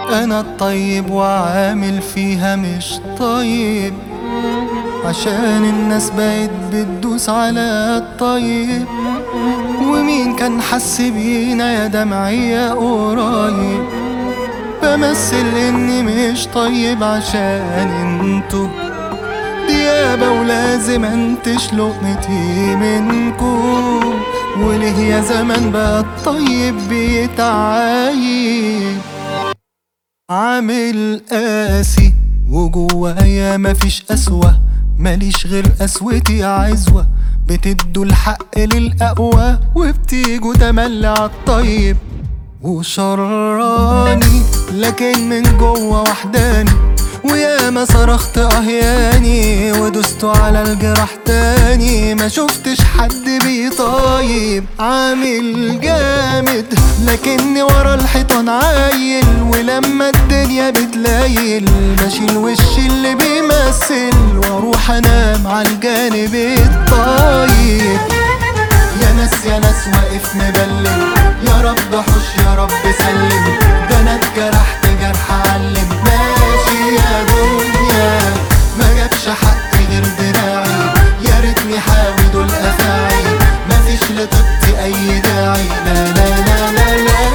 انا الطيب وعامل فيها مش طيب عشان الناس بقت بتدوس على الطيب ومين كان حس بينا يا دمعية قريب بمثل اني مش طيب عشان انتو ديابة ولازم انتش لقمتي منكو وليه يا زمان بقى الطيب بيتعايب عامل قاسي وجوايا مفيش قسوة ماليش غير قسوتي عزوة بتدوا الحق للأقوى وبتيجوا تملي عالطيب وشراني لكن من جوا وحداني وياما صرخت اهياني ودست على الجراح تاني ما شفتش حد بيطايب عامل جامد لكني ورا الحيطان عايل ولما الدنيا بتلايل بشيل وش اللي بيمثل واروح انام على الجانب الطيب يا ناس يا ناس واقف مبلم يا رب حش يا رب سلم ده انا اتجرحت جرح علم ماشي يا دنيا ما جابش حق غير دراعي يا ريتني حاوي دول افاعي مفيش لطيبتي اي داعي لا لا لا لا لا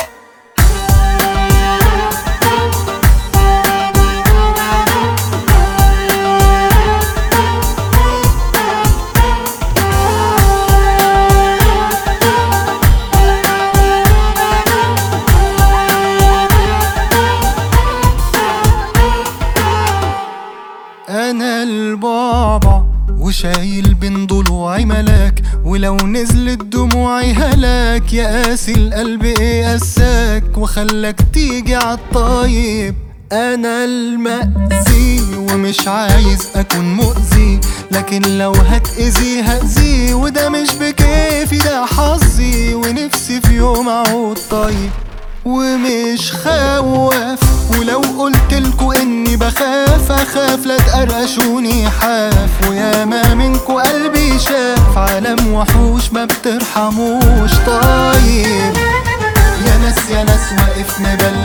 انا البابا وشايل بين ضلوعي ملاك ولو نزلت دموعي هلاك يا قاسي القلب ايه قساك وخلاك تيجي عالطيب انا المأذي ومش عايز اكون مؤذي لكن لو هتأذي هأذي وده مش بكيفي ده حظي ونفسي في يوم اعود طيب ومش خواف ولو قلت لكو اني بخاف اخاف لا تقرقشوني حاف وياما منكو قلبي شاف عالم وحوش ما بترحموش طيب يا ناس يا ناس واقف مبلم